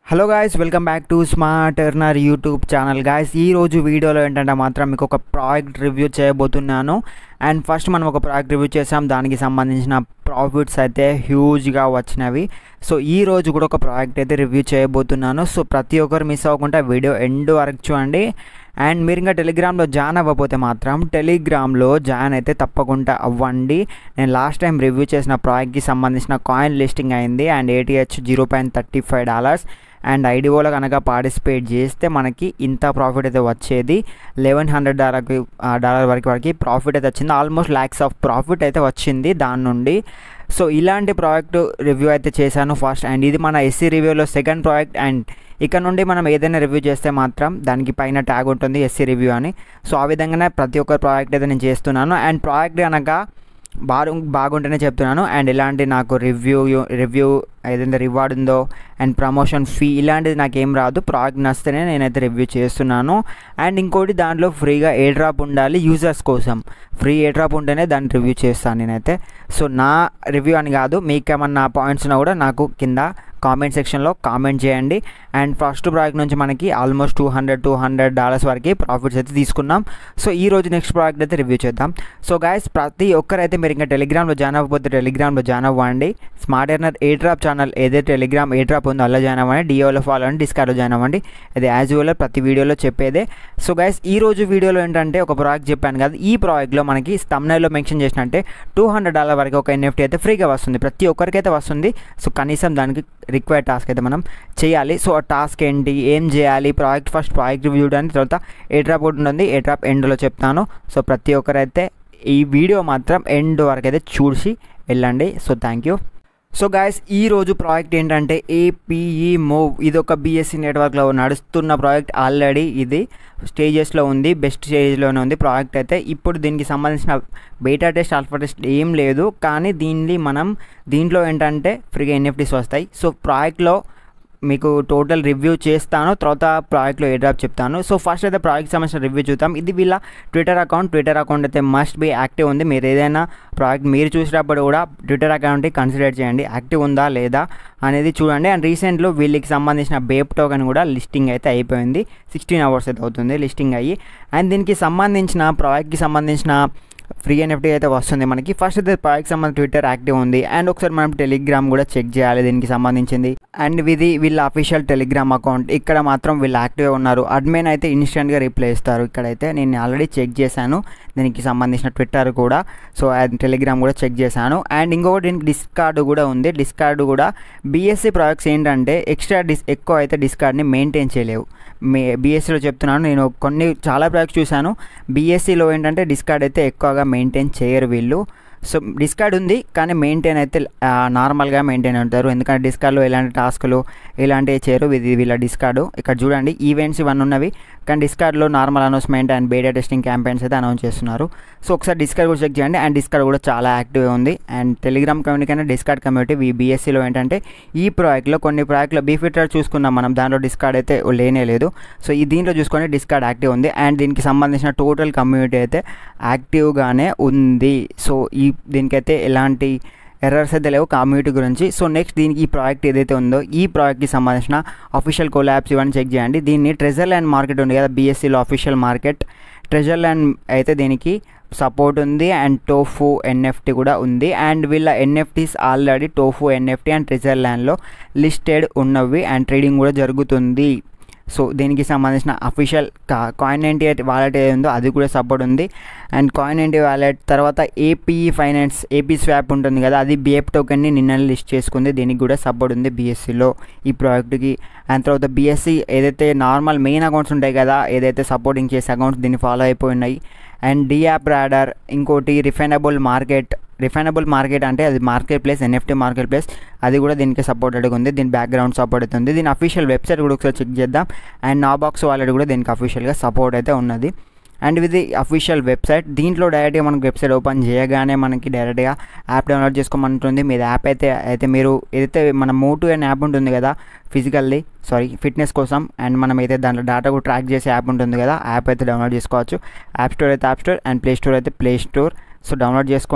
hello guys welcome back to smart earner YouTube channel guys ఈ రోజు వీడియోలో ఏంటంటే మాత్రం మీకు ఒక ప్రాజెక్ట్ రివ్యూ చేయబోతున్నాను అండ్ ఫస్ట్ మనం ఒక ప్రాజెక్ట్ రివ్యూ చేసాం దానికి సంబంధించిన ప్రాఫిట్స్ అయితే హ్యూజ్గా వచ్చినవి సో ఈ రోజు కూడా ఒక ప్రాజెక్ట్ అయితే రివ్యూ చేయబోతున్నాను సో ప్రతి ఒక్కరు మిస్ అవ్వకుండా వీడియో ఎండ్ వరకు చూడండి అండ్ మీరు ఇంకా టెలిగ్రామ్లో జాయిన్ అవ్వకపోతే మాత్రం టెలిగ్రామ్లో జాయిన్ అయితే తప్పకుండా అవ్వండి నేను లాస్ట్ టైం రివ్యూ చేసిన ప్రాజెక్ట్కి సంబంధించిన కాయిన్ లిస్టింగ్ అయింది and ATH zero point thirty five dollars and ఐడిఓలో కనుక పార్టిసిపేట్ చేస్తే మనకి ఇంత ప్రాఫిట్ అయితే వచ్చేది లెవెన్ హండ్రెడ్ డాలర్కి డాలర్ వరకు వరకు ప్రాఫిట్ అయితే వచ్చింది ఆల్మోస్ట్ ల్యాక్స్ ఆఫ్ ప్రాఫిట్ అయితే వచ్చింది దాని నుండి సో ఇలాంటి ప్రాజెక్ట్ రివ్యూ అయితే చేశాను ఫస్ట్ అండ్ ఇది మన ఎస్సీ రివ్యూలో సెకండ్ ప్రాజెక్ట్ అండ్ ఇక్కడ నుండి మనం ఏదైనా రివ్యూ చేస్తే మాత్రం దానికి పైన ట్యాగ్ ఉంటుంది ఎస్సీ రివ్యూ అని సో ఆ విధంగానే ప్రతి ఒక్క ప్రాజెక్ట్ అయితే నేను చేస్తున్నాను అండ్ ప్రాజెక్ట్ కనుక బాగు బాగుంటేనే చెప్తున్నాను అండ్ ఇలాంటి నాకు రివ్యూ రివ్యూ ఏదైనా రివార్డ్ ఉందో అండ్ ప్రమోషన్ ఫీ ఇలాంటిది నాకు ఏం రాదు ప్రాజెక్ట్ నచ్చితేనే నేనైతే రివ్యూ చేస్తున్నాను అండ్ ఇంకోటి దాంట్లో ఫ్రీగా ఏ డ్రాప్ ఉండాలి యూజర్స్ కోసం ఫ్రీ ఏ డ్రాప్ ఉంటేనే దాన్ని రివ్యూ చేస్తాను నేనైతే సో నా రివ్యూ అని కాదు మీకు ఏమన్నా పాయింట్స్ ఉన్నా కూడా నాకు కింద కామెంట్ సెక్షన్లో కామెంట్ చేయండి అండ్ ఫస్ట్ ప్రాజెక్ట్ నుంచి మనకి almost two hundred two hundred dollars వరకు ప్రాఫిట్స్ అయితే తీసుకున్నాం సో ఈ రోజు నెక్స్ట్ ప్రాజెక్ట్ అయితే రివ్యూ చేద్దాం సో గాయస్ ప్రతి ఒక్కరైతే మీరు ఇంకా టెలిగ్రామ్లో జాయిన్ అవ్వకపోతే టెలిగ్రామ్లో జాయిన్ అవ్వండి smart earner airdrop channel ఏదైతే టెలిగ్రామ్ ఏ డ్రాప్ ఉందో అలా జాయిన్ అవ్వండి డిఓలో ఫాలో అవ్వండి డిస్కార్డ్లో జాయిన్ అవ్వండి అది యాజ్ యూజువల్ ప్రతి వీడియోలో చెప్పేదే సో గైస్ ఈ రోజు వీడియోలో ఏంటంటే ఒక ప్రాజెక్ట్ చెప్పాను కదా ఈ ప్రాజెక్ట్లో మనకి తమ్నైల్లో మెన్షన్ చేసినట్టే టూ హండ్రెడ్ డాలర్ వరకు ఒక ఎన్ఎఫ్టీ అయితే ఫ్రీగా వస్తుంది ప్రతి ఒక్కరికైతే వస్తుంది సో కనీసం దానికి రిక్వైర్డ్ టాస్క్ అయితే మనం చేయాలి సో ఆ టాస్క్ ఏంటి ఏం చేయాలి ప్రాజెక్ట్ ఫస్ట్ ప్రాజెక్ట్ రివ్యూ చూడడానికి తర్వాత ఏ డ్రాప్ ఒకటి ఉంటుంది ఏ డ్రాప్ ఎండ్లో చెప్తాను సో ప్రతి ఒక్కరైతే ఈ వీడియో మాత్రం ఎండ్ వరకు అయితే చూసి వెళ్ళండి so thank you so guys ఈ రోజు ప్రాజెక్ట్ ఏంటంటే ఏపీఈ మూవ్ ఇది ఒక బీఎస్సీ నెట్వర్క్లో నడుస్తున్న ప్రాజెక్ట్ ఆల్రెడీ ఇది స్టేజెస్లో ఉంది బెస్ట్ స్టేజ్లోనే ఉంది ప్రాజెక్ట్ అయితే ఇప్పుడు దీనికి సంబంధించిన బీటా టెస్ట్ ఆల్ఫా టెస్ట్ ఏం లేదు కానీ దీన్ని మనం దీంట్లో ఏంటంటే ఫ్రీగా ఎన్ఎఫ్టీస్ వస్తాయి సో ప్రాజెక్ట్లో మీకు టోటల్ రివ్యూ చేస్తాను తర్వాత ప్రాజెక్ట్లో ఏ డ్రాప్ చెప్తాను సో ఫస్ట్ అయితే ప్రాజెక్ట్ సంబంధించిన రివ్యూ చూద్దాం ఇది వీళ్ళ ట్విట్టర్ అకౌంట్ ట్విట్టర్ అకౌంట్ అయితే మస్ట్ బి యాక్టివ్ ఉంది మీరు ఏదైనా ప్రాజెక్ట్ మీరు చూసినప్పుడు కూడా ట్విట్టర్ అకౌంట్ని కన్సిడర్ చేయండి యాక్టివ్ ఉందా లేదా అనేది చూడండి అండ్ రీసెంట్లో వీళ్ళకి సంబంధించిన బేప్ టోకెన్ కూడా లిస్టింగ్ అయితే అయిపోయింది సిక్స్టీన్ అవర్స్ అయితే అవుతుంది లిస్టింగ్ అయ్యి అండ్ దీనికి సంబంధించిన ప్రాజెక్ట్కి సంబంధించిన ఫ్రీ ఎన్ఎఫ్టీ అయితే వస్తుంది మనకి ఫస్ట్ అయితే ప్రాజెక్ట్ సంబంధించి ట్విట్టర్ యాక్టివ్ ఉంది అండ్ ఒకసారి మనం టెలిగ్రామ్ కూడా చెక్ చేయాలి దీనికి సంబంధించింది అండ్ ఇది వీళ్ళ అఫీషియల్ టెలిగ్రామ్ అకౌంట్ ఇక్కడ మాత్రం వీళ్ళు యాక్టివ్గా ఉన్నారు అడ్మిన్ అయితే ఇన్స్టెంట్గా రిప్లై ఇస్తారు ఇక్కడైతే నేను ఆల్రెడీ చెక్ చేశాను దీనికి సంబంధించిన ట్విట్టర్ కూడా సో టెలిగ్రామ్ కూడా చెక్ చేశాను అండ్ ఇంకొకటి దీనికి డిస్కార్డ్ కూడా ఉంది డిస్కార్డ్ కూడా బీఎస్సీ ప్రాజెక్ట్స్ ఏంటంటే ఎక్స్ట్రా డిస్ ఎక్కువ అయితే డిస్కార్డ్ని మెయింటైన్ చేయలేవు మే బీఎస్సీలో చెప్తున్నాను నేను కొన్ని చాలా ప్రాజెక్ట్స్ చూశాను బీఎస్సీలో ఏంటంటే డిస్కార్డ్ అయితే ఎక్కువగా మెయింటైన్ చేయరు వీళ్ళు సో డిస్కార్డ్ ఉంది కానీ మెయింటైన్ అయితే నార్మల్గా మెయింటైన్ ఉంటారు ఎందుకంటే డిస్కార్డ్లో ఎలాంటి టాస్కులు ఇలాంటివి చేయరు ఇది వీళ్ళ డిస్కార్డు ఇక్కడ చూడండి ఈవెంట్స్ ఇవన్నీ ఉన్నవి కానీ డిస్కార్డ్లో normal announcement and beta testing campaigns అయితే అనౌన్స్ చేస్తున్నారు సో ఒకసారి డిస్కార్డ్ కూడా చెక్ చేయండి అండ్ డిస్కార్డ్ కూడా చాలా యాక్టివ్గా ఉంది అండ్ టెలిగ్రామ్ కమ్యూనిటీ కన్నా డిస్కార్డ్ కమ్యూనిటీ ఈ బీఎస్సీలో ఏంటంటే ఈ ప్రాజెక్ట్లో కొన్ని ప్రాజెక్ట్లో బీఫిటర్ చూసుకుందాం మనం దాంట్లో డిస్కార్డ్ అయితే లేనే లేదు సో ఈ దీంట్లో చూసుకొని డిస్కార్డ్ యాక్టివ్ ఉంది అండ్ దీనికి సంబంధించిన టోటల్ కమ్యూనిటీ అయితే యాక్టివ్గానే ఉంది సో ఈ దీనికైతే ఎలాంటి ఎర్రర్స్ అయితే లేవు కమ్యూనిటీ గురించి సో నెక్స్ట్ దీనికి ఈ ప్రాజెక్ట్ ఏదైతే ఉందో ఈ ప్రాజెక్ట్కి సంబంధించిన అఫీషియల్ కోలాబ్స్ ఇవన్నీ చెక్ చేయండి దీన్ని ట్రెజర్ ల్యాండ్ మార్కెట్ ఉంది కదా బీఎస్సీలో అఫీషియల్ మార్కెట్ ట్రెజర్ ల్యాండ్ అయితే దీనికి సపోర్ట్ ఉంది అండ్ టోఫు ఎన్ఎఫ్టీ కూడా ఉంది అండ్ వీళ్ళ NFTs already Tofu NFT and treasure ల్యాండ్లో లిస్టెడ్ ఉన్నవి అండ్ ట్రేడింగ్ కూడా జరుగుతుంది సో దీనికి సంబంధించిన official coin ninety eight wallet ఏది ఉందో అది కూడా సపోర్ట్ ఉంది అండ్ కాయిన్ నైంటీ వాలెట్ తర్వాత ఏపీఈ ఫైనాన్స్ ఏపీ స్వాప్ ఉంటుంది కదా అది బిఎఫ్ టోకెన్ని నిన్న లిస్ట్ చేసుకుంది దీనికి కూడా సపోర్ట్ ఉంది బీఎస్సీలో ఈ ప్రాజెక్ట్కి అండ్ తర్వాత బీఎస్సీ ఏదైతే నార్మల్ మెయిన్ అకౌంట్స్ ఉంటాయి కదా ఏదైతే సపోర్టింగ్ చేసే అకౌంట్స్ దీన్ని ఫాలో అయిపోయి ఉన్నాయి అండ్ డియాప్ రాడర్ ఇంకోటి రిఫైనబుల్ మార్కెట్ రిఫైనబుల్ మార్కెట్ అంటే అది marketplace NFT marketplace అది కూడా దీనికి సపోర్టెడ్గా ఉంది దీని బ్యాక్గ్రౌండ్ సపోర్ట్ అయితే ఉంది దీని అఫీషియల్ వెబ్సైట్ కూడా ఒకసారి చెక్ చేద్దాం అండ్ నా బాక్స్ వాలెట్ కూడా దీనికి అఫీషియల్గా సపోర్ట్ అయితే ఉన్నది అండ్ ఇది అఫీషియల్ వెబ్సైట్ దీంట్లో డైరెక్ట్గా మనకు వెబ్సైట్ ఓపెన్ చేయగానే మనకి డైరెక్ట్గా యాప్ డౌన్లోడ్ చేసుకోమంటుంది మీరు యాప్ అయితే అయితే మీరు ఏదైతే మన మోటు అనే యాప్ ఉంటుంది కదా ఫిజికల్లీ సారీ ఫిట్నెస్ కోసం అండ్ మనం అయితే దాంట్లో డేటా కూడా ట్రాక్ చేసే యాప్ ఉంటుంది కదా యాప్ అయితే డౌన్లోడ్ చేసుకోవచ్చు యాప్ స్టోర్ అయితే app store and play store అయితే ప్లే స్టోర్ సో డౌన్లోడ్ చేసుకోండి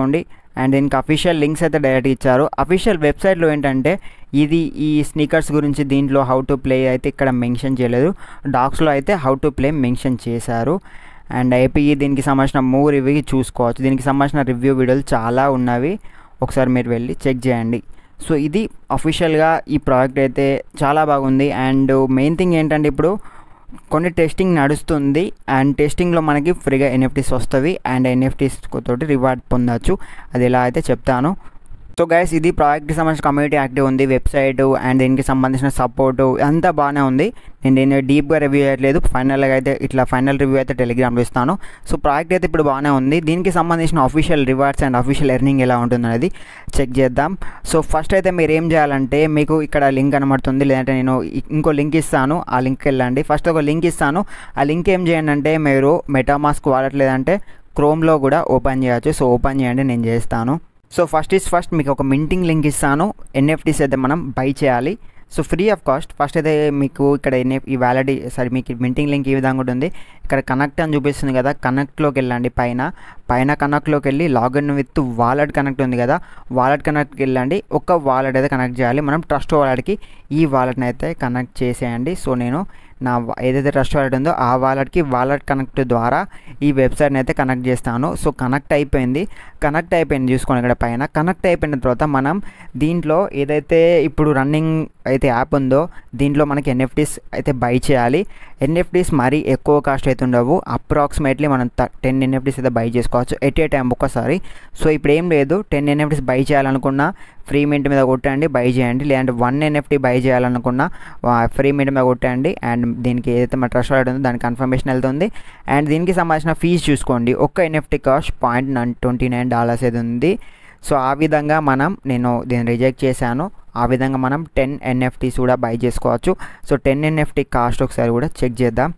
అండ్ దీనికి అఫీషియల్ లింక్స్ అయితే డైరెక్ట్ ఇచ్చారు అఫీషియల్ వెబ్సైట్లో ఏంటంటే ఇది ఈ స్నీకర్స్ గురించి దీంట్లో హౌ టు ప్లే అయితే ఇక్కడ మెన్షన్ చేయలేదు డాక్స్లో అయితే హౌ టు ప్లే మెన్షన్ చేశారు అండ్ ఏపీఈ దీనికి సంబంధించిన మూవ్ రివ్యూ చూసుకోవచ్చు దీనికి సంబంధించిన రివ్యూ వీడియోలు చాలా ఉన్నవి ఒకసారి మీరు వెళ్ళి చెక్ చేయండి సో ఇది అఫీషియల్గా ఈ ప్రోడక్ట్ అయితే చాలా బాగుంది అండ్ మెయిన్ థింగ్ ఏంటంటే ఇప్పుడు కొన్ని టెస్టింగ్ నడుస్తుంది అండ్ టెస్టింగ్లో మనకి ఫ్రీగా ఎన్ఎఫ్టీస్ వస్తుంది అండ్ ఎన్ఎఫ్టీస్ తోటి రివార్డ్ పొందవచ్చు అది ఎలా అయితే చెప్తాను సో గైస్ ఇది ప్రాజెక్ట్కి సంబంధించిన కమ్యూనిటీ యాక్టివ్ ఉంది వెబ్సైట్ అండ్ దీనికి సంబంధించిన సపోర్టు అంతా బాగానే ఉంది నేను దీన్ని డీప్గా రివ్యూ చేయట్లేదు ఫైనల్గా అయితే ఇట్లా ఫైనల్ రివ్యూ అయితే టెలిగ్రామ్లో ఇస్తాను సో ప్రాజెక్ట్ అయితే ఇప్పుడు బాగానే ఉంది దీనికి సంబంధించిన official rewards and official earning ఎలా ఉంటుంది అనేది చెక్ చేద్దాం సో ఫస్ట్ అయితే మీరు ఏం చేయాలంటే మీకు ఇక్కడ లింక్ కనబడుతుంది లేదంటే నేను ఇంకో లింక్ ఇస్తాను ఆ లింక్కి వెళ్ళండి ఫస్ట్ ఒక లింక్ ఇస్తాను ఆ లింక్ ఏం చేయండి అంటే మీరు మెటామాస్క్ వాడట్ లేదంటే క్రోమ్లో కూడా ఓపెన్ చేయొచ్చు సో ఓపెన్ చేయండి నేను చేస్తాను సో ఫస్ట్ ఈజ్ ఫస్ట్ మీకు ఒక మింటింగ్ లింక్ ఇస్తాను ఎన్ఎఫ్టీస్ అయితే మనం బై చేయాలి so free of cost first అయితే మీకు ఇక్కడ ఎన్ఎఫ్ ఈ వ్యాలిటీ సారీ మీకు మింటింగ్ లింక్ ఈ విధంగా ఉంటుంది ఇక్కడ కనెక్ట్ అని చూపిస్తుంది కదా కనెక్ట్లోకి వెళ్ళండి పైన పైన కనెక్ట్లోకి వెళ్ళి లాగిన్ విత్ వాలెట్ కనెక్ట్ ఉంది కదా వాలెట్ కనెక్ట్కి వెళ్ళండి ఒక వాలెట్ అయితే కనెక్ట్ చేయాలి మనం ట్రస్ట్ వాలెట్కి ఈ వాలెట్ని అయితే కనెక్ట్ చేసేయండి సో నేను నా ఏదైతే ట్రస్ట్ వాలెట్ ఉందో ఆ వాలెట్కి వాలెట్ కనెక్ట్ ద్వారా ఈ వెబ్సైట్ని అయితే కనెక్ట్ చేస్తాను సో కనెక్ట్ అయిపోయింది కనెక్ట్ అయిపోయింది చూసుకోండి ఇక్కడ పైన కనెక్ట్ అయిపోయిన తర్వాత మనం దీంట్లో ఏదైతే ఇప్పుడు రన్నింగ్ అయితే యాప్ ఉందో దీంట్లో మనకి ఎన్ఎఫ్టీస్ అయితే బై చేయాలి ఎన్ఎఫ్టీస్ మరీ ఎక్కువ కాస్ట్ అయితే ఉండవు అప్రాక్సిమేట్లీ మనం టెన్ ఎన్ఎఫ్టీస్ అయితే బై చేసుకోవచ్చు ఎట్ ఏ టైం ఒక్కసారి సో ఇప్పుడు ఏం లేదు టెన్ ఎన్ఎఫ్టీస్ బై చేయాలనుకున్నా ఫ్రీ మింట్ మీద కొట్టండి బై చేయండి లేదంటే వన్ ఎన్ఎఫ్టీ బై చేయాలనుకున్నా ఫ్రీ మింట్ మీద కొట్టండి అండ్ దీనికి ఏదైతే మన ట్రస్ట్ వాలెట్ ఉందో దానికి కన్ఫర్మేషన్ వెళ్తుంది అండ్ దీనికి సంబంధించిన ఫీజు చూసుకోండి ఒక్క NFT cost point nine twenty nine dollars అయితే ఉంది సో ఆ విధంగా మనం నేను దీన్ని రిజెక్ట్ చేశాను ఆ విధంగా మనం టెన్ ఎన్ఎఫ్టీస్ కూడా బై చేసుకోవచ్చు సో టెన్ ఎన్ఎఫ్టీ కాస్ట్ ఒకసారి కూడా చెక్ చేద్దాం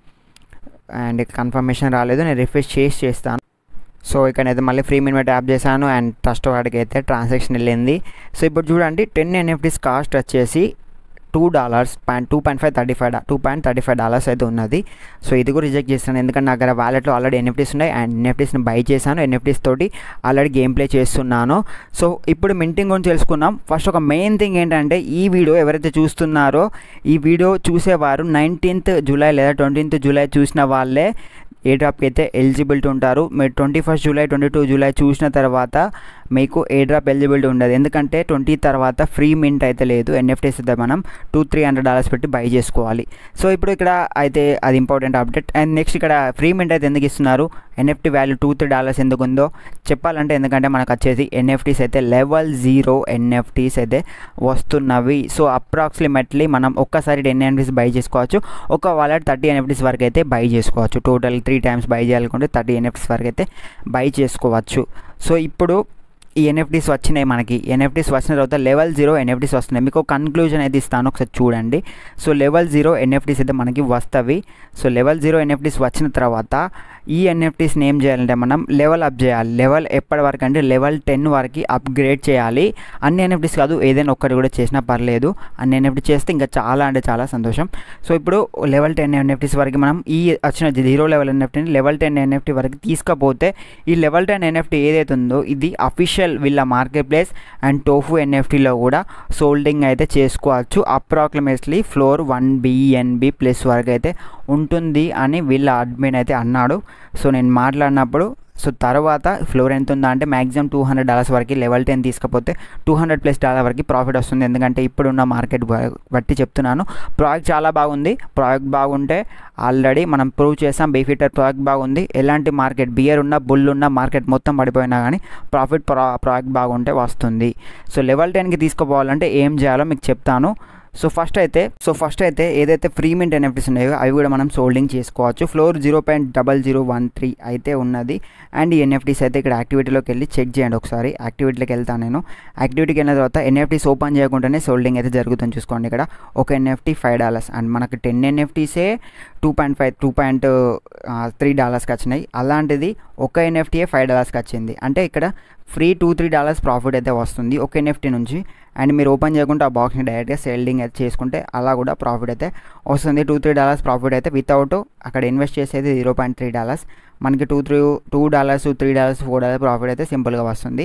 అండ్ కన్ఫర్మేషన్ రాలేదు నేను రిఫ్రెష్ చేసి చేస్తాను సో ఇక్కడైతే మళ్ళీ ఫ్రీ మినిమేట్ యాప్ చేశాను అండ్ ట్రస్ట్ వాడికి అయితే ట్రాన్సాక్షన్ వెళ్ళింది సో ఇప్పుడు చూడండి టెన్ ఎన్ఎఫ్టీస్ కాస్ట్ వచ్చేసి two dollars point two point five thirty five two point thirty five dollars అయితే ఉన్నది సో ఇది కూడా రిజెక్ట్ చేస్తాను ఎందుకంటే నా దగ్గర వ్యాలెట్లో ఆల్రెడీ ఎన్ఎఫ్టీస్ ఉన్నాయి అండ్ ఎన్ఎఫ్టీస్ని బై చేశాను ఎన్ఎఫ్టీస్ తోటి ఆల్రెడీ గేమ్ ప్లే చేస్తున్నాను సో ఇప్పుడు మింటింగ్ గురించి తెలుసుకుందాం ఫస్ట్ ఒక మెయిన్ థింగ్ ఏంటంటే ఈ వీడియో ఎవరైతే చూస్తున్నారో ఈ వీడియో చూసేవారు నైన్టీన్త్ జూలై లేదా ట్వంటీన్త్ జూలై చూసిన వాళ్ళే ఏ డ్రాప్కి అయితే ఎలిజిబిలిటీ ఉంటారు మీరు twenty first July twenty two July చూసిన తర్వాత మీకు ఏ డ్రాప్ ఎలిజిబిలిటీ ఉండదు ఎందుకంటే ట్వంటీ తర్వాత ఫ్రీ మింట్ అయితే లేదు ఎన్ఎఫ్టీస్ అయితే మనం టూ త్రీ హండ్రెడ్ డాలర్స్ పెట్టి బై చేసుకోవాలి సో ఇప్పుడు ఇక్కడ అయితే అది ఇంపార్టెంట్ అప్డేట్ అండ్ నెక్స్ట్ ఇక్కడ ఫ్రీ మింట్ అయితే ఎందుకు ఇస్తున్నారు NFT value two three dollars ఎందుకు ఉందో చెప్పాలంటే ఎందుకంటే మనకు వచ్చేసి ఎన్ఎఫ్టీస్ అయితే లెవెల్ జీరో ఎన్ఎఫ్టీస్ అయితే వస్తున్నవి సో అప్రాక్సిమేట్లీ మనం ఒక్కసారి టెన్ ఎన్ఎఫ్టీస్ బై చేసుకోవచ్చు ఒక వాలెట్ థర్టీ ఎన్ఎఫ్టీస్ వరకు అయితే బై చేసుకోవచ్చు టోటల్ త్రీ టైమ్స్ బై చేయాలనుకుంటే థర్టీ ఎన్ఎఫ్టీస్ వరకు అయితే బై చేసుకోవచ్చు సో ఇప్పుడు ఈ ఎన్ఎఫ్టీస్ వచ్చినాయి మనకి ఎన్ఎఫ్టీస్ వచ్చిన తర్వాత లెవెల్ జీరో ఎన్ఎఫ్టీస్ వస్తున్నాయి మీకు కన్క్లూజన్ అయితే ఇస్తాను ఒకసారి చూడండి సో లెవెల్ జీరో ఎన్ఎఫ్టీస్ అయితే మనకి వస్తవి సో లెవెల్ జీరో ఎన్ఎఫ్టీస్ వచ్చిన తర్వాత ఈ ఎన్ఎఫ్టీస్ని ఏం చేయాలంటే మనం లెవెల్ అప్ చేయాలి లెవెల్ ఎప్పటి వరకు అంటే లెవెల్ టెన్ వరకు అప్గ్రేడ్ చేయాలి అన్ని ఎన్ఎఫ్టీస్ కాదు ఏదైనా ఒక్కటి కూడా చేసినా పర్లేదు అన్ని ఎన్ఎఫ్టీ చేస్తే ఇంకా చాలా అంటే చాలా సంతోషం సో ఇప్పుడు లెవెల్ టెన్ ఎన్ఎఫ్టీస్ వరకు మనం ఈ వచ్చిన జీరో లెవెల్ ఎన్ఎఫ్టీని లెవెల్ టెన్ ఎన్ఎఫ్టీ వరకు తీసుకపోతే ఈ లెవెల్ టెన్ ఎన్ఎఫ్టీ ఏదైతే ఉందో ఇది అఫీషియల్ వీళ్ళ మార్కెట్ ప్లేస్ అండ్ టోఫు ఎన్ఎఫ్టీలో కూడా సోల్డింగ్ అయితే చేసుకోవచ్చు approximately floor one BNB plus వరకు అయితే ఉంటుంది అని వీళ్ళ అడ్మిన్ అయితే అన్నాడు సో నేను మాట్లాడినప్పుడు సో తర్వాత ఫ్లోర్ ఎంత ఉందా అంటే మ్యాక్సిమం టూ హండ్రెడ్ డాలర్స్ వరకు లెవెల్ టెన్ తీసుకపోతే టూ హండ్రెడ్ ప్లస్ డాలర్ వరకు ప్రాఫిట్ వస్తుంది ఎందుకంటే ఇప్పుడున్న మార్కెట్ బట్టి చెప్తున్నాను ప్రాజెక్ట్ చాలా బాగుంది ప్రాజెక్ట్ బాగుంటే ఆల్రెడీ మనం ప్రూవ్ చేసాం బీఫిటర్ ప్రాజెక్ట్ బాగుంది ఎలాంటి మార్కెట్ బియర్ ఉన్న బుల్ ఉన్న మార్కెట్ మొత్తం పడిపోయినా కానీ ప్రాఫిట్ ప్రా ప్రాజెక్ట్ బాగుంటే వస్తుంది సో లెవెల్ టెన్కి తీసుకుపోవాలంటే ఏం చేయాలో మీకు చెప్తాను సో ఫస్ట్ అయితే సో ఫస్ట్ అయితే ఏదైతే ఫ్రీ మింట్ ఎన్ఎఫ్టీస్ ఉన్నాయో అవి కూడా మనం సోల్డింగ్ చేసుకోవచ్చు floor zero point double zero one three అయితే ఉన్నది అండ్ ఈ ఎన్ఎఫ్టీస్ అయితే ఇక్కడ యాక్టివిటీలోకి వెళ్ళి చెక్ చేయండి ఒకసారి యాక్టివిటీలోకి వెళ్తాను నేను యాక్టివిటీకి వెళ్ళిన తర్వాత ఎన్ఎఫ్టీస్ ఓపెన్ చేయకుండానే సోల్డింగ్ అయితే జరుగుతుంది చూసుకోండి ఇక్కడ ఒక ఎన్ఎఫ్టీ ఫైవ్ డాలర్స్ అండ్ మనకు టెన్ ఎన్ఎఫ్టీసే two point five two point three డాలర్స్కి వచ్చినాయి అలాంటిది ఒక ఎన్ఎఫ్టీయే ఫైవ్ డాలర్స్కి వచ్చింది అంటే ఇక్కడ free two three dollars profit అయితే వస్తుంది ఒక ఎన్ఎఫ్టీ నుంచి అండ్ మీరు ఓపెన్ చేయకుండా ఆ బాక్స్ని డైరెక్ట్గా సెల్డింగ్ అయితే చేసుకుంటే అలా కూడా ప్రాఫిట్ అయితే వస్తుంది టూ త్రీ డాలర్స్ ప్రాఫిట్ అయితే వితౌట్ అక్కడ ఇన్వెస్ట్ చేసేది జీరో పాయింట్ త్రీ డాలర్స్ మనకి two three two dollars three dollars four dollars profit అయితే సింపుల్గా వస్తుంది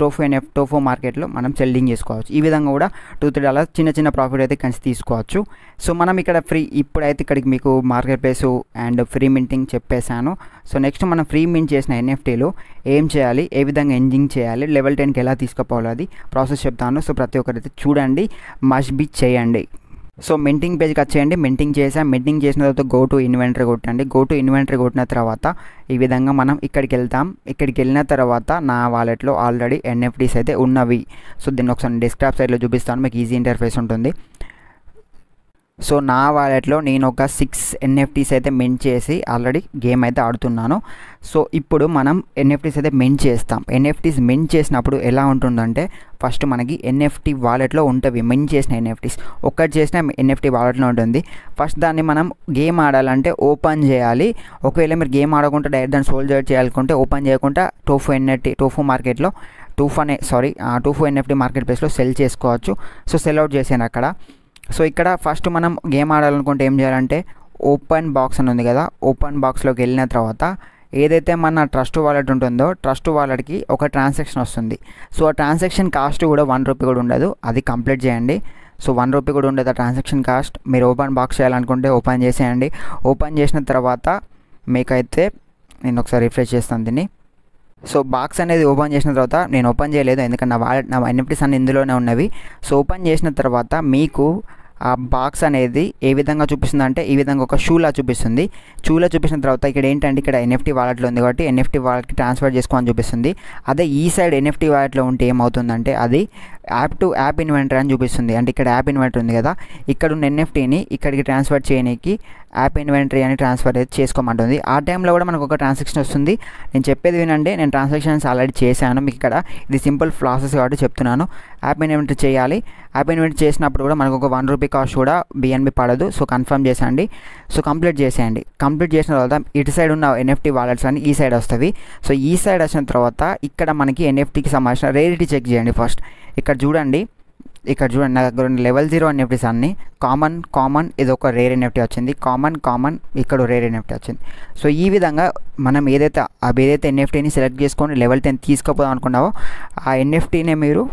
టోఫో ఎన్ఎఫ్ టోఫో మార్కెట్లో మనం సెల్లింగ్ చేసుకోవచ్చు ఈ విధంగా కూడా టూ త్రీ డాలర్స్ చిన్న చిన్న ప్రాఫిట్ అయితే కలిసి తీసుకోవచ్చు సో మనం ఇక్కడ ఫ్రీ ఇప్పుడైతే ఇక్కడికి మీకు marketplace and free minting చెప్పేశాను సో నెక్స్ట్ మనం ఫ్రీ మింట్ చేసిన ఎన్ఎఫ్టీలు ఏం చేయాలి ఏ విధంగా ఎంజింగ్ చేయాలి లెవెల్ టెన్కి ఎలా తీసుకుపోవాలి అది ప్రాసెస్ చెప్తాను సో ప్రతి ఒక్కరైతే చూడండి మస్ట్ బి చేయండి సో మింటింగ్ పేజ్కి వచ్చేయండి మింటింగ్ చేసాం మింటింగ్ చేసిన తర్వాత గో టు ఇన్వెంటరీ కొట్టండి గో టు ఇన్వెంటరీ కొట్టిన తర్వాత ఈ విధంగా మనం ఇక్కడికి వెళ్తాం ఇక్కడికి వెళ్ళిన తర్వాత నా వాలెట్లో ఆల్రెడీ ఎన్ఎఫ్టీస్ అయితే ఉన్నవి సో దీన్ని ఒకసారి డెస్క్టాప్ సైడ్లో చూపిస్తాను మీకు ఈజీ ఇంటర్ఫేస్ ఉంటుంది సో నా వాలెట్లో నేను ఒక సిక్స్ ఎన్ఎఫ్టీస్ అయితే మెంట్ చేసి ఆల్రెడీ గేమ్ అయితే ఆడుతున్నాను సో ఇప్పుడు మనం ఎన్ఎఫ్టీస్ అయితే మెంట్ చేస్తాం ఎన్ఎఫ్టీస్ మెంట్ చేసినప్పుడు ఎలా ఉంటుందంటే ఫస్ట్ మనకి ఎన్ఎఫ్టీ వాలెట్లో ఉంటుంది మెంట్ చేసిన ఎన్ఎఫ్టీస్ ఒక్కటి చేసిన ఎన్ఎఫ్టీ వాలెట్లో ఉంటుంది ఫస్ట్ దాన్ని మనం గేమ్ ఆడాలంటే ఓపెన్ చేయాలి ఒకవేళ మీరు గేమ్ ఆడకుండా డైరెక్ట్ దాన్ని సోల్జర్ చేయాలనుకుంటే ఓపెన్ చేయకుండా టోఫో ఎన్ఎఫ్టీ టోఫో మార్కెట్లో టూఫ్ అనే సారీ టూఫో ఎన్ఎఫ్టీ మార్కెట్ ప్లేస్లో సెల్ చేసుకోవచ్చు సో సెల్ అవుట్ చేసాను అక్కడ సో ఇక్కడ ఫస్ట్ మనం గేమ్ ఆడాలనుకుంటే ఏం చేయాలంటే ఓపెన్ బాక్స్ అని ఉంది కదా ఓపెన్ బాక్స్లోకి వెళ్ళిన తర్వాత ఏదైతే మన ట్రస్ట్ వాలెట్ ఉంటుందో ట్రస్ట్ వాలెట్కి ఒక ట్రాన్సాక్షన్ వస్తుంది సో ఆ ట్రాన్సాక్షన్ కాస్ట్ కూడా వన్ రూపీ కూడా ఉండదు అది కంప్లీట్ చేయండి సో వన్ రూపీ కూడా ఉండదు ఆ ట్రాన్సాక్షన్ కాస్ట్ మీరు ఓపెన్ బాక్స్ చేయాలనుకుంటే ఓపెన్ చేసేయండి ఓపెన్ చేసిన తర్వాత మీకైతే నేను ఒకసారి రిఫ్రెష్ చేస్తాను దీన్ని సో బాక్స్ అనేది ఓపెన్ చేసిన తర్వాత నేను ఓపెన్ చేయలేదు ఎందుకంటే నా వాలెట్ నా ఎన్ఎఫ్టీస్ అన్ని ఇందులోనే ఉన్నవి సో ఓపెన్ చేసిన తర్వాత మీకు ఆ బాక్స్ అనేది ఏ విధంగా చూపిస్తుంది అంటే ఈ విధంగా ఒక షూలా చూపిస్తుంది షూలా చూపించిన తర్వాత ఇక్కడ ఏంటంటే ఇక్కడ ఎన్ఎఫ్టీ వాలెట్లో ఉంది కాబట్టి ఎన్ఎఫ్టీ వాలెట్కి ట్రాన్స్ఫర్ చేసుకోమని చూపిస్తుంది అదే ఈ సైడ్ ఎన్ఎఫ్టీ వాలెట్లో ఉంటే ఏమవుతుందంటే అది యాప్ టు యాప్ ఇన్వెంటర్ అని చూపిస్తుంది అంటే ఇక్కడ యాప్ ఇన్వెంటర్ ఉంది కదా ఇక్కడ ఉన్న ఎన్ఎఫ్టీని ఇక్కడికి ట్రాన్స్ఫర్ చేయడానికి యాప్ ఇన్వెంటరీ అని ట్రాన్స్ఫర్ అయితే చేసుకోమంటుంది ఆ టైంలో కూడా మనకు ఒక ట్రాన్సాక్షన్ వస్తుంది నేను చెప్పేది వినండి నేను ట్రాన్సాక్షన్స్ ఆల్రెడీ చేశాను మీకు ఇక్కడ ఇది సింపుల్ ప్రాసెస్ కాబట్టి చెప్తున్నాను యాప్ ఇన్వెంటరీ చేయాలి యాప్ ఇన్వెంటరీ చేసినప్పుడు కూడా మనకు ఒక వన్ రూపీ కాస్ట్ కూడా బిఎన్బి పడదు సో కన్ఫర్మ్ చేసేయండి సో కంప్లీట్ చేసేయండి కంప్లీట్ చేసిన తర్వాత ఇటు సైడ్ ఉన్న ఎన్ఎఫ్టీ వాలెట్స్ అని ఈ సైడ్ వస్తుంది సో ఈ సైడ్ వచ్చిన తర్వాత ఇక్కడ మనకి ఎన్ఎఫ్టీకి సంబంధించిన రేరిటీ చెక్ చేయండి ఫస్ట్ ఇక్కడ చూడండి ఇక్కడ చూడండి నా దగ్గర లెవెల్ జీరో ఎన్ఎఫ్టీస్ అన్ని కామన్ కామన్ ఇది ఒక రేర్ ఎన్ఎఫ్టీ వచ్చింది కామన్ కామన్ ఇక్కడ రేర్ ఎన్ఎఫ్టీ వచ్చింది సో ఈ విధంగా మనం ఏదైతే అవి ఏదైతే ఎన్ఎఫ్టీని సెలెక్ట్ చేసుకొని లెవెల్ టెన్ తీసుకుపోదాం అనుకున్నావో ఆ ఎన్ఎఫ్టీనే మీరు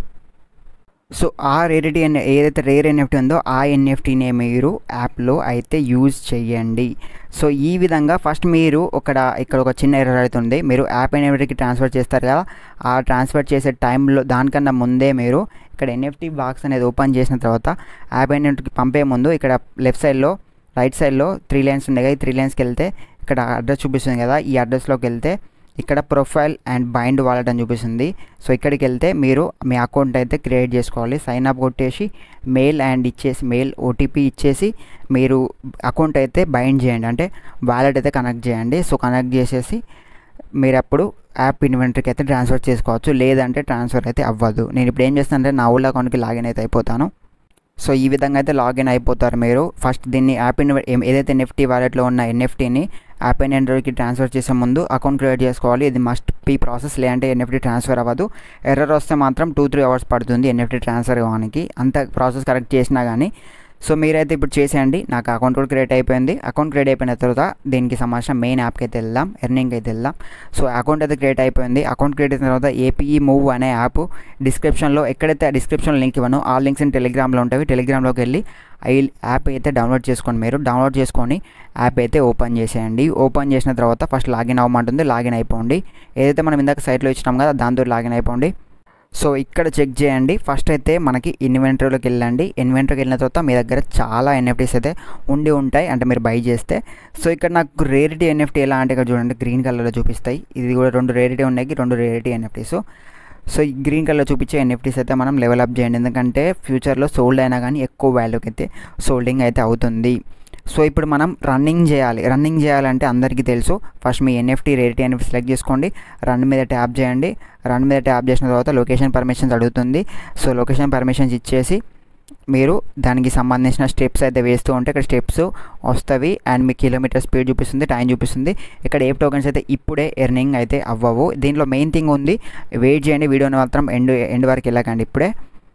సో ఆ రేరిటీ ఎన్ ఏదైతే రేర్ ఎన్ఎఫ్టీ ఉందో ఆ ఎన్ఎఫ్టీనే మీరు యాప్లో అయితే యూజ్ చేయండి సో ఈ విధంగా ఫస్ట్ మీరు ఒక ఇక్కడ ఒక చిన్న ఎర్రర్ అవుతుంది మీరు యాప్ ఎన్ఎఫ్టీకి ట్రాన్స్ఫర్ చేస్తారు కదా ఆ ట్రాన్స్ఫర్ చేసే టైంలో దానికన్నా ముందే మీరు ఇక్కడ ఎన్ఎఫ్టీ బాక్స్ అనేది ఓపెన్ చేసిన తర్వాత యాప్ ఎన్ఎఫ్టీకి పంపే ముందు ఇక్కడ లెఫ్ట్ సైడ్లో రైట్ సైడ్లో త్రీ లైన్స్ ఉన్నాయి కదా ఈ త్రీ లైన్స్కి వెళ్తే ఇక్కడ అడ్రస్ చూపిస్తుంది కదా ఈ అడ్రస్లోకి వెళ్తే ఇక్కడ ప్రొఫైల్ అండ్ బైండ్ వాలెట్ అని చూపిస్తుంది సో ఇక్కడికి వెళ్తే మీరు మీ అకౌంట్ అయితే క్రియేట్ చేసుకోవాలి సైన్ అప్ కొట్టేసి మెయిల్ అండ్ ఇచ్చేసి మెయిల్ ఓటీపీ ఇచ్చేసి మీరు అకౌంట్ అయితే బైండ్ చేయండి అంటే వాలెట్ అయితే కనెక్ట్ చేయండి సో కనెక్ట్ చేసేసి మీరు అప్పుడు యాప్ ఇన్వెంటరీకి అయితే ట్రాన్స్ఫర్ చేసుకోవచ్చు లేదంటే ట్రాన్స్ఫర్ అయితే అవ్వదు నేను ఇప్పుడు ఏం చేస్తానంటే నా ఊళ్ళో అకౌంట్కి లాగిన్ అయితే అయిపోతాను సో ఈ విధంగా అయితే లాగిన్ అయిపోతారు మీరు ఫస్ట్ దీన్ని యాప్ ఇన్ ఏదైతే ఎన్ఎఫ్టీ వాలెట్లో ఉన్న ఎన్ఎఫ్టీని యాప్ అండ్ ఎండ్రాయిడ్కి ట్రాన్స్ఫర్ చేసే ముందు అకౌంట్ క్రియేట్ చేసుకోవాలి ఇది మస్ట్ పీ ప్రాసెస్ లేదంటే ఎన్ఎఫ్టీ ట్రాన్స్ఫర్ అవ్వదు ఎర్రర్ వస్తే మాత్రం టూ త్రీ అవర్స్ పడుతుంది ఎన్ఎఫ్టీ ట్రాన్స్ఫర్ అవ్వడానికి అంత ప్రాసెస్ కరెక్ట్ చేసినా కానీ సో మీరైతే ఇప్పుడు చేసేయండి నాకు అకౌంట్ కూడా క్రియేట్ అయిపోయింది అకౌంట్ క్రియేట్ అయిపోయిన తర్వాత దీనికి సంబంధించిన మెయిన్ యాప్కి అయితే వెళ్దాం ఎర్నింగ్ అయితే వెళ్దాం సో అకౌంట్ అయితే క్రియేట్ అయిపోయింది అకౌంట్ క్రియేట్ అయిన తర్వాత ఏపీఈ మూవ్ అనే యాప్ డిస్క్రిప్షన్లో ఎక్కడైతే ఆ డిస్క్రిప్షన్లో లింక్ ఇవ్వను ఆ లింక్స్ టెలిగ్రామ్లో ఉంటాయి టెలిగ్రామ్లోకి వెళ్ళి ఈ యాప్ అయితే డౌన్లోడ్ చేసుకోండి మీరు డౌన్లోడ్ చేసుకొని యాప్ అయితే ఓపెన్ చేసేయండి ఓపెన్ చేసిన తర్వాత ఫస్ట్ లాగిన్ అవ్వమంటుంది లాగిన్ అయిపోండి ఏదైతే మనం ఇందాక సైట్లో ఇచ్చినాం కదా దాంతో లాగిన్ అయిపోండి సో ఇక్కడ చెక్ చేయండి ఫస్ట్ అయితే మనకి ఇన్వెంటరీలోకి వెళ్ళండి ఇన్వెంటరీకి వెళ్ళిన తర్వాత మీ దగ్గర చాలా ఎన్ఎఫ్టీస్ అయితే ఉండి ఉంటాయి అంటే మీరు బై చేస్తే సో ఇక్కడ నాకు రేరిటీ ఎన్ఎఫ్టీ ఎలా అంటే ఇక్కడ చూడండి గ్రీన్ కలర్లో చూపిస్తాయి ఇది కూడా రెండు రేరిటీ ఉన్నాయి రెండు రేరిటీ ఎన్ఎఫ్టీస్ సో ఈ గ్రీన్ కలర్ చూపించే ఎన్ఎఫ్టీస్ అయితే మనం లెవెల్ అప్ చేయండి ఎందుకంటే ఫ్యూచర్లో సోల్డ్ అయినా కానీ ఎక్కువ వాల్యూకి అయితే సోల్డింగ్ అయితే అవుతుంది సో ఇప్పుడు మనం రన్నింగ్ చేయాలి రన్నింగ్ చేయాలంటే అందరికీ తెలుసు ఫస్ట్ మీ ఎన్ఎఫ్టీ రేట్ ఎన్ఎఫ్టీ సెలెక్ట్ చేసుకోండి రన్ మీద ట్యాప్ చేయండి రన్ మీద ట్యాప్ చేసిన తర్వాత లొకేషన్ పర్మిషన్స్ అడుగుతుంది సో లొకేషన్ పర్మిషన్స్ ఇచ్చేసి మీరు దానికి సంబంధించిన స్టెప్స్ అయితే వేస్తూ ఉంటే ఇక్కడ స్టెప్స్ వస్తవి అండ్ మీ కిలోమీటర్ స్పీడ్ చూపిస్తుంది టైం చూపిస్తుంది ఇక్కడ ఏ టోకెన్స్ అయితే ఇప్పుడే ఎర్నింగ్ అయితే అవ్వవు దీంట్లో మెయిన్ థింగ్ ఉంది వెయిట్ చేయండి వీడియోని మాత్రం ఎండ్ ఎండ్ వరకు వెళ్ళకండి ఇప్పుడే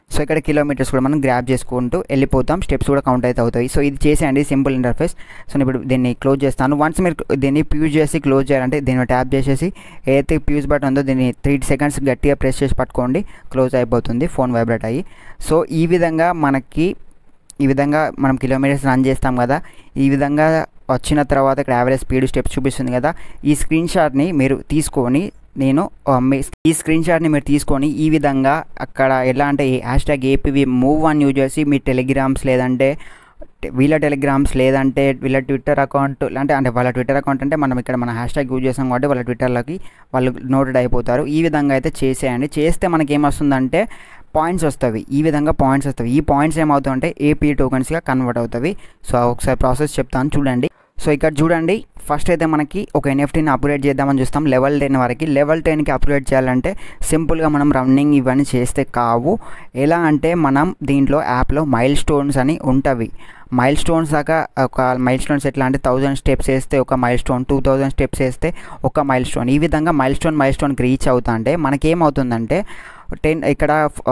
సో ఇక్కడ కిలోమీటర్స్ కూడా మనం గ్రాప్ చేసుకుంటూ వెళ్ళిపోతాం స్టెప్స్ కూడా కౌంట్ అయితే అవుతాయి సో ఇది చేసేయండి సింపుల్ ఇంటర్ఫేస్ సో నేను ఇప్పుడు దీన్ని క్లోజ్ చేస్తాను వన్స్ మీరు దీన్ని ప్యూజ్ చేసి క్లోజ్ చేయాలంటే దీన్ని ట్యాప్ చేసేసి ఏదైతే ప్యూజ్ బటన్ ఉందో దీన్ని త్రీ సెకండ్స్ గట్టిగా ప్రెస్ చేసి పట్టుకోండి క్లోజ్ అయిపోతుంది ఫోన్ వైబ్రేట్ అయ్యి సో ఈ విధంగా మనకి ఈ విధంగా మనం కిలోమీటర్స్ రన్ చేస్తాం కదా ఈ విధంగా వచ్చిన తర్వాత ఇక్కడ యావరేజ్ స్పీడ్ స్టెప్స్ చూపిస్తుంది కదా ఈ స్క్రీన్ షాట్ని మీరు తీసుకొని నేను ఆ, మీ- ఈ స్క్రీన్ షాట్ని మీరు తీసుకొని ఈ విధంగా అక్కడ ఎలా అంటే హ్యాష్ ట్యాగ్ ఏపీవి మూవ్ అని యూజ్ చేసి మీ టెలిగ్రామ్స్ లేదంటే టె- వీళ్ళ టెలిగ్రామ్స్ లేదంటే వీళ్ళ ట్విట్టర్ అకౌంట్ అంటే అంటే వాళ్ళ ట్విట్టర్ అకౌంట్ అంటే మనం ఇక్కడ మన హ్యాష్ ట్యాగ్ యూజ్ చేస్తాం కాబట్టి వాళ్ళ ట్విట్టర్లోకి వాళ్ళు నోటెడ్ అయిపోతారు ఈ విధంగా అయితే చేసేయండి చేస్తే మనకి ఏమొస్తుందంటే పాయింట్స్ వస్తాయి ఈ విధంగా పాయింట్స్ వస్తాయి ఈ పాయింట్స్ ఏమవుతాయంటే ఏపీ టోకన్స్గా కన్వర్ట్ అవుతాయి సో ఒకసారి ప్రాసెస్ చెప్తాను చూడండి సో ఇక్కడ చూడండి ఫస్ట్ అయితే మనకి ఒక ఎన్ఎఫ్టీని అప్గ్రేడ్ చేద్దామని చూస్తాం లెవెల్ టెన్ వరకు లెవెల్ టెన్కి అప్గ్రేడ్ చేయాలంటే సింపుల్గా మనం రన్నింగ్ ఇవన్నీ చేస్తే కావు ఎలా అంటే మనం దీంట్లో యాప్లో మైల్ స్టోన్స్ అని ఉంటవి మైల్ స్టోన్స్ దాకా ఒక మైల్ స్టోన్స్ ఎట్లా అంటే థౌజండ్ స్టెప్స్ వేస్తే ఒక milestone two thousand steps వేస్తే ఒక మైల్ స్టోన్ ఈ విధంగా మైల్ స్టోన్ మైల్ స్టోన్కి రీచ్ అవుతా అంటే మనకేమవుతుందంటే టెన్ ఇక్కడ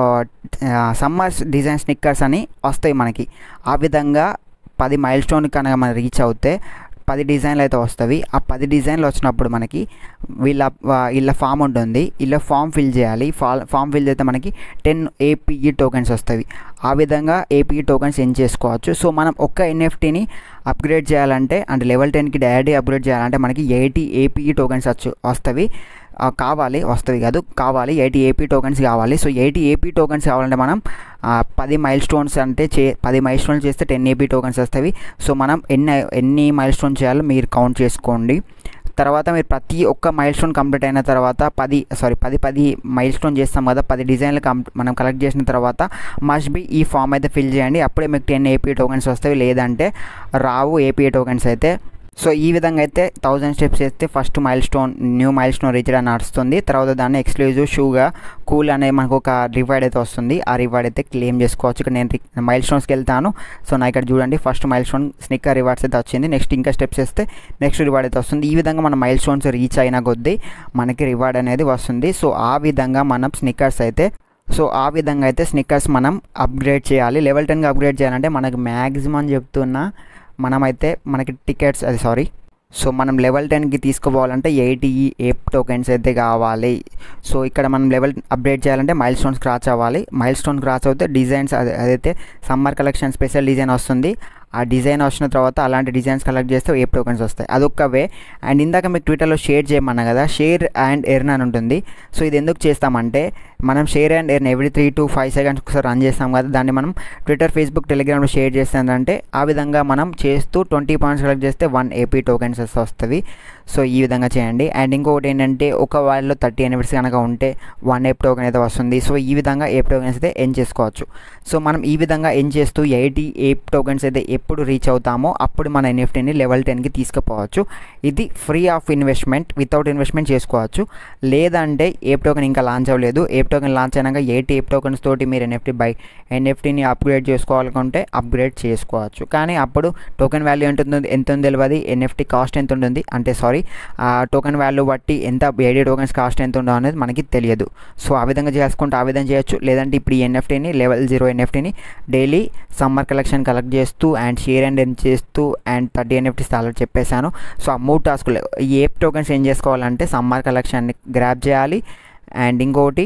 సమ్మర్ డిజైన్ స్నిక్కర్స్ అని వస్తాయి మనకి ఆ విధంగా పది మైల్ స్టోన్ కనుక మనం రీచ్ అవుతే పది డిజైన్లు అయితే వస్తాయి ఆ పది డిజైన్లు వచ్చినప్పుడు మనకి వీళ్ళ వా- వీళ్ళ ఫామ్ ఉంటుంది వీళ్ళ ఫామ్ ఫిల్ చేయాలి ఫా ఫామ్ ఫిల్ చేస్తే మనకి టెన్ ఏపీఈ టోకెన్స్ వస్తాయి ఆ విధంగా ఏపీఈ టోకెన్స్ ఎన్ చేసుకోవచ్చు సో మనం ఒక్క ఎన్ఎఫ్టీని అప్గ్రేడ్ చేయాలంటే అంటే లెవెల్ టెన్కి డైరెక్ట్గా అప్గ్రేడ్ చేయాలంటే మనకి ఎయిటీ ఏపీఈ టోకెన్స్ వచ్చు వస్తాయి ఆ, కావాలి వస్తుంది కాదు కావాలి ఎయిటీ ఏపీ టోకెన్స్ కావాలి సో ఎయిటీ ఏపీ టోకెన్స్ కావాలంటే మనం ఆ, పది మైల్ స్టోన్స్ అంటే చే పది మైల్ స్టోన్స్ చేస్తే టెన్ ఏపీ టోకెన్స్ వస్తాయి సో మనం ఎన్ని ఎన్ని మైల్ స్టోన్ చేయాలో మీరు కౌంట్ చేసుకోండి తర్వాత మీరు ప్రతి ఒక్క మైల్ స్టోన్ కంప్లీట్ అయిన తర్వాత పది సారీ పది పది మైల్ స్టోన్ చేస్తాం కదా పది డిజైన్లు కం మనం కలెక్ట్ చేసిన తర్వాత మస్ట్ బి ఈ ఫామ్ అయితే ఫిల్ చేయండి అప్పుడే మీకు టెన్ ఏపీ టోకెన్స్ వస్తాయి లేదంటే రావు ఏపీ టోకెన్స్ అయితే సో ఈ విధంగా అయితే థౌజండ్ స్టెప్స్ చేస్తే first milestone new milestone reach అని నడుస్తుంది తర్వాత దాన్ని ఎక్స్క్లూజివ్ షూగా కూల్ అనే మనకు ఒక రివార్డ్ అయితే వస్తుంది ఆ రివార్డ్ అయితే క్లెయిమ్ చేసుకోవచ్చు ఇక్కడ నేను మైల్ స్టోన్స్కి వెళ్తాను సో నా ఇక్కడ చూడండి first milestone sneaker rewards అయితే వచ్చింది నెక్స్ట్ ఇంకా స్టెప్స్ వేస్తే నెక్స్ట్ రివార్డ్ అయితే వస్తుంది ఈ విధంగా మన మైల్ స్టోన్స్ రీచ్ అయిన కొద్దీ మనకి రివార్డ్ అనేది వస్తుంది సో ఆ విధంగా మనం స్నిక్కర్స్ అయితే సో ఆ విధంగా అయితే స్నిక్కర్స్ మనం అప్గ్రేడ్ చేయాలి లెవెల్ టెన్గా అప్గ్రేడ్ చేయాలంటే మనకు మ్యాక్సిమం చెప్తున్నా మనమైతే మనకి టికెట్స్ అది సారీ సో మనం లెవెల్ టెన్కి తీసుకుపోవాలంటే ఎయిటీ ఏప్ టోకెన్స్ అయితే కావాలి సో ఇక్కడ మనం లెవెల్ అప్డేట్ చేయాలంటే మైల్ స్టోన్స్ క్రాచ్ అవ్వాలి మైల్ స్టోన్ క్రాచ్ అవుతే డిజైన్స్ అది అదైతే సమ్మర్ కలెక్షన్ స్పెషల్ డిజైన్ వస్తుంది ఆ డిజైన్ వచ్చిన తర్వాత అలాంటి డిజైన్స్ కలెక్ట్ చేస్తే ఏప్ టోకెన్స్ వస్తాయి అదొక్క వే అండ్ ఇందాక మీకు ట్విట్టర్లో షేర్ చేయమన్నా కదా షేర్ అండ్ ఎర్న్ అని ఉంటుంది సో ఇది ఎందుకు చేస్తామంటే మనం share and earn every three to five seconds ఒకసారి రన్ చేస్తాం కదా దాన్ని మనం ట్విట్టర్ ఫేస్బుక్ టెలిగ్రామ్లో షేర్ చేస్తానంటే ఆ విధంగా మనం చేస్తూ ట్వంటీ పాయింట్స్ కలెక్ట్ చేస్తే వన్ ఏపీ టోకెన్స్ వస్తుంది సో ఈ విధంగా చేయండి అండ్ ఇంకొకటి ఏంటంటే ఒక వాళ్ళలో థర్టీ ఎనిమిట్స్ కనుక ఉంటే వన్ ఏప్ టోకెన్ అయితే వస్తుంది సో ఈ విధంగా ఏప్ టోకెన్స్ అయితే ఎన్ చేసుకోవచ్చు సో మనం ఈ విధంగా ఎన్ చేస్తూ ఎయిటీ ఏప్ టోకెన్స్ అయితే ఎప్పుడు రీచ్ అవుతామో అప్పుడు మన ఎన్ఎఫ్టీని లెవెల్ టెన్కి తీసుకుపోవచ్చు ఇది free of investment without investment చేసుకోవచ్చు లేదంటే ఏప్ టోకెన్ ఇంకా లాంచ్ అవ్వలేదు ఏప్ టోకెన్ లాంచ్ అయినాక ఎయిటీ ఏప్ టోకెన్స్ తోటి మీరు ఎన్ఎఫ్టీ బై ఎన్ఎఫ్టీని అప్గ్రేడ్ చేసుకోవాలనుకుంటే అప్గ్రేడ్ చేసుకోవచ్చు కానీ అప్పుడు టోకెన్ వాల్యూ ఎంత ఉంటుంది ఎంత ఉందో తెలియదు ఎన్ఎఫ్టీ కాస్ట్ ఎంత ఉంటుంది అంటే సారీ ఆ టోకెన్ వాల్యూ బట్టి ఎంత ఏడీ టోకెన్స్ కాస్ట్ ఎంత ఉందో అనేది మనకి తెలియదు సో ఆ విధంగా చేసుకుంటే ఆ విధంగా చేయొచ్చు లేదంటే ఇప్పుడు ఈ ఎన్ఎఫ్టీని లెవెల్ జీరో ఎన్ఎఫ్టీని డైలీ సమ్మర్ కలెక్షన్ కలెక్ట్ చేస్తూ అండ్ షేర్ అండ్ ఎన్ చేస్తూ అండ్ థర్టీ ఎన్ఎఫ్టీస్ ఆల్రెడీ చెప్పేశాను సో ఆ మూడు టాస్కులు ఈ ఏప్ టోకెన్స్ ఏం చేసుకోవాలంటే సమ్మర్ కలెక్షన్ని గ్రాప్ చేయాలి అండ్ ఇంకొకటి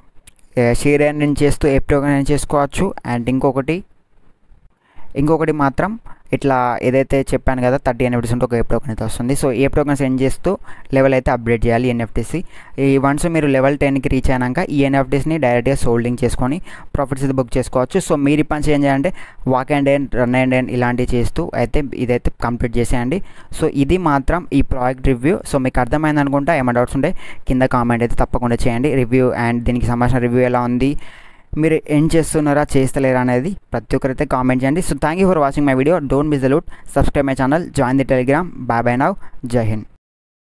షేర్ అండ్ చేస్తూ ఏప్ టోకెన్ చేసుకోవచ్చు అండ్ ఇంకొకటి ఇంకొకటి మాత్రం ఇట్లా ఏదైతే చెప్పాను కదా థర్టీ ఎన్ఎఫ్టీస్ ఉంటే ఒక ఏప్ టోకెన్ అయితే వస్తుంది సో ఏప్ టోకెన్ సెండ్ చేస్తూ లెవెల్ అయితే అప్డేట్ చేయాలి ఎన్ఎఫ్టీసీ ఈ వన్స్ మీరు లెవెల్ టెన్కి రీచ్ అయినాక ఈ ఎన్ఎఫ్టీస్ని డైరెక్ట్గా సోల్డింగ్ చేసుకొని ప్రాఫిట్స్ అయితే బుక్ చేసుకోవచ్చు సో మీరు ఈ పని చేంజ్ చేయాలంటే walk and and run and and ఇలాంటివి చేస్తూ అయితే ఇదైతే కంప్లీట్ చేసేయండి సో ఇది మాత్రం ఈ ప్రాజెక్ట్ రివ్యూ సో మీకు అర్థమైంది అనుకుంటా ఏమైనా డౌట్స్ ఉంటే కింద కామెంట్ అయితే తప్పకుండా చేయండి రివ్యూ అండ్ దీనికి సంబంధించిన రివ్యూ ఎలా ఉంది మీరు ఏం చేస్తున్నారా చేస్తలేరా అనేది ప్రతి ఒక్కరైతే కామెంట్ చేయండి so thank you for watching my video don't miss the loot subscribe my channel join the Telegram bye bye now జై హింద్